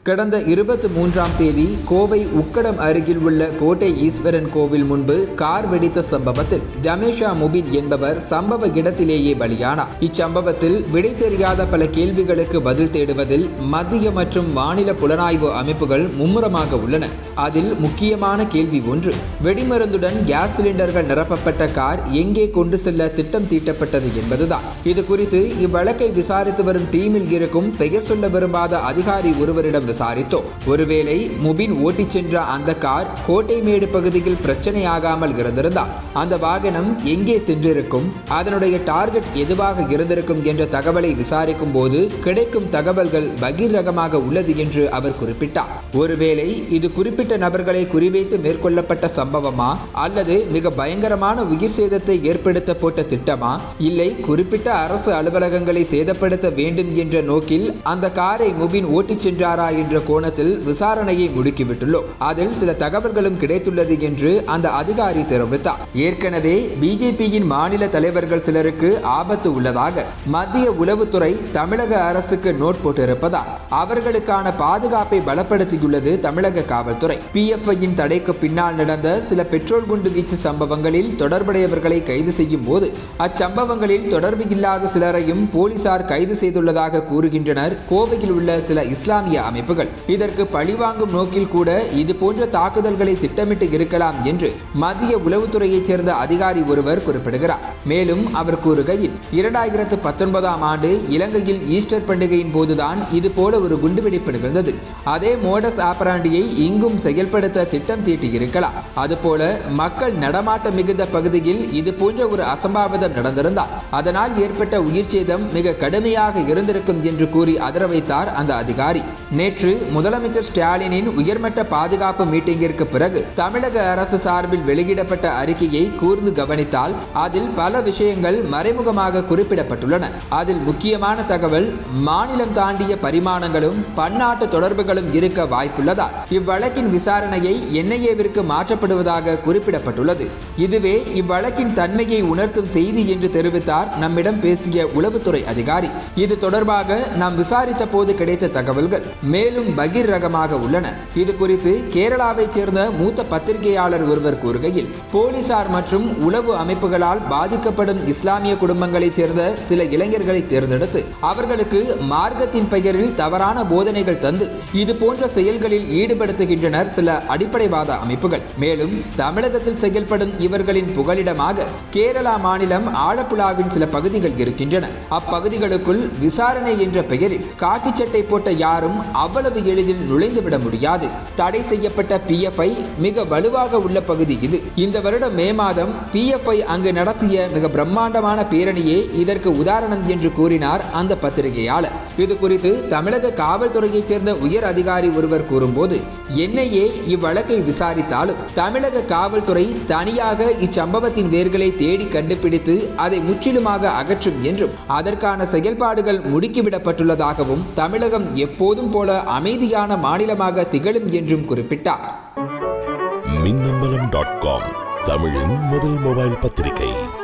கடந்த இருபத்தி மூன்றாம் தேதி கோவை உக்கடம் அருகில் உள்ள கோட்டை ஈஸ்வரன் கோவில் முன்பு கார் வெடித்த சம்பவத்தில் ஜமேஷா முபின் என்பவர் சம்பவ இடத்திலேயே பலியானார் இச்சம்பவத்தில் விடை தெரியாத பல கேள்விகளுக்கு பதில் தேடுவதில் மத்திய மற்றும் மாநில புலனாய்வு அமைப்புகள் மும்முரமாக உள்ளன அதில் முக்கியமான கேள்வி ஒன்று வெடிமருந்துடன் கேஸ் சிலிண்டர்கள் நிரப்பப்பட்ட கார் எங்கே கொண்டு செல்ல திட்டம் தீட்டப்பட்டது என்பதுதான் இது குறித்து இவ்வழக்கை விசாரித்து வரும் டீமில் இருக்கும் பெயர் சொல்ல விரும்பாத அதிகாரி ஒருவரிடம் விசாரித்தோம் ஒருவேளை முபின் ஓட்டிச் சென்ற அந்த கார் கோட்டைமேடு பகுதியில் பிரச்சனையாகாமல் இருந்திருந்தால் அந்த வாகனம் எங்கே சென்றிருக்கும் அதனுடைய டார்கெட் எதுவாக இருந்திருக்கும் என்ற தகவலை விசாரிக்கும் போது கிடைக்கும் தகவல்கள் பகிரகமாக உள்ளது என்று அவர் குறிப்பிட்டார் ஒருவேளை இது குறிப்பிட்ட நபர்களை குறிவைத்து மேற்கொள்ளப்பட்ட சம்பவமா அல்லது மிக பயங்கரமான உயிர் சேதத்தை ஏற்படுத்த போட்ட திட்டமா இல்லை குறிப்பிட்ட அரசு அலுவலகங்களை சேதப்படுத்த வேண்டும் என்ற நோக்கில் அந்த காரை முபின் ஓட்டிச் சென்றாரா என்ற கோணத்தில் விசாரணையை முடுக்கிவிட்டுள்ளோம் அதில் சில தகவல்களும் கிடைத்துள்ளது என்று அந்த அதிகாரி தெரிவித்தார் ஏற்கனவே பிஜேபியின் மாநில தலைவர்கள் சிலருக்கு ஆபத்து உள்ளதாக மத்திய உளவுத்துறை தமிழக அரசுக்கு நோட் போட்டிருப்பதால் அவர்களுக்கான பாதுகாப்பை பலப்படுத்தியுள்ளது தமிழக காவல்துறை பிஎஃப்ஐயின் தடைக்கு பின்னால் நடந்த சில பெட்ரோல் குண்டு வீச்சு சம்பவங்களில் தொடர்புடையவர்களை கைது செய்யும் போது அச்சம்பவங்களில் தொடர்பு இல்லாத சிலரையும் போலீசார் கைது செய்துள்ளதாக கூறுகின்றனர் கோவையில் உள்ள சில இஸ்லாமிய அமைப்புகள் இதற்கு பழிவாங்கும் நோக்கில் கூட இது போன்ற தாக்குதல்களை திட்டமிட்டு இருக்கலாம் என்று மத்திய உளவுத்துறையைச் சேர்ந்த அதிகாரி ஒருவர் குறிப்பிடுகிறார் மேலும் அவர் கூறுகையில் இரண்டாயிரத்து பத்தொன்பதாம் ஆண்டு இலங்கையில் ஈஸ்டர் பண்டிகையின் போதுதான் இது போல ஒரு குண்டுவெடிப்பு நிகழ்ந்தது அதே மோடஸ் ஆப்பராண்டியை இங்கும் செயல்படுத்த திட்டம் தீட்டியிருக்கலாம் அதுபோல மக்கள் நடமாட்டம் மிகுந்த பகுதியில் இது போன்ற ஒரு அசம்பாவிதம் நடந்திருந்தால் அதனால் ஏற்பட்ட உயிர் சேதம் மிக கடுமையாக இருந்திருக்கும் என்று கூறி அதிர வைத்தார் அந்த அதிகாரி நேற்று முதலமைச்சர் ஸ்டாலினின் உயர்மட்ட பாதுகாப்பு மீட்டிங்கிற்கு பிறகு தமிழக அரசு சார்பில் வெளியிடப்பட்ட அறிக்கையை கூர்ந்து கவனித்தால் அதில் பல விஷயங்கள் மறைமுகமாக குறிப்பிடப்பட்டுள்ளன அதில் முக்கியமான தகவல் மாநிலம் தாண்டிய பரிமாணங்களும் பன்னாட்டு தொடர்புகளும் இருக்க வாய்ப்புள்ளதால் இவ்வழக்கின் விசாரணையை என்ஐஏவிற்கு மாற்றப்படுவதாக குறிப்பிடப்பட்டுள்ளது இதுவே இவ்வழக்கின் தன்மையை உணர்த்தும் செய்தி என்று தெரிவித்தார் நம்மிடம் பேசிய உளவுத்துறை அதிகாரி இது தொடர்பாக நாம் விசாரித்த போது கிடைத்த தகவல்கள் மேலும் பகிரகமாக உள்ளன இது குறித்து கேரளாவைச் சேர்ந்த மூத்த பத்திரிகையாளர் ஒருவர் கூறுகையில் போலீசார் மற்றும் உளவு அமைப்புகளால் பாதிக்கப்படும் இஸ்லாமிய குடும்பங்களைச் சேர்ந்த சில இளைஞர்களை தேர்ந்தெடுத்து அவர்களுக்கு மார்க்கத்தின் பெயரில் தவறான போதனைகள் தந்து இது போன்ற செயல்களில் ஈடுபடுத்துகின்றனர் சில அடிப்படைவாத அமைப்புகள் மேலும் தமிழகத்தில் செயல்படும் இவர்களின் புகலிடமாக கேரளா மாநிலம் ஆலப்புழாவின் சில பகுதிகள் இருக்கின்றன அப்பகுதிகளுக்குள் விசாரணை என்ற பெயரில் காக்கி சட்டை போட்ட யாரும் அவ்வளவு எளிதில் நுழைந்துவிட முடியாது தடை செய்யப்பட்ட பிஎஃப்ஐ மிக வலுவாக உள்ள பகுதி இது இந்த வருடம் மே மாதம் பிஎஃப்ஐ அங்கு நடத்திய மிக பிரம்மாண்டமான பேரணியே இதற்கு உதாரணம் என்று கூறினார் அந்த பத்திரிகையாளர் இது குறித்து தமிழக காவல்துறையைச் சேர்ந்த உயர் அதிகாரி ஒருவர் கூறும்போது என்ஐஏ இவ்வழக்கை விசாரித்தாலும் தமிழக காவல்துறை தனியாக இச்சம்பவத்தின் வேர்களை தேடி கண்டுபிடித்து அதை முற்றிலுமாக அகற்றும் என்றும் அதற்கான செயல்பாடுகள் முடுக்கிவிடப்பட்டுள்ளதாகவும் தமிழகம் எப்போதும் போல அமைதியான மாநிலமாக திகழும் என்றும் குறிப்பிட்டார் மின்னம்பலம் டாட் காம் தமிழின் முதல் மொபைல் பத்திரிகை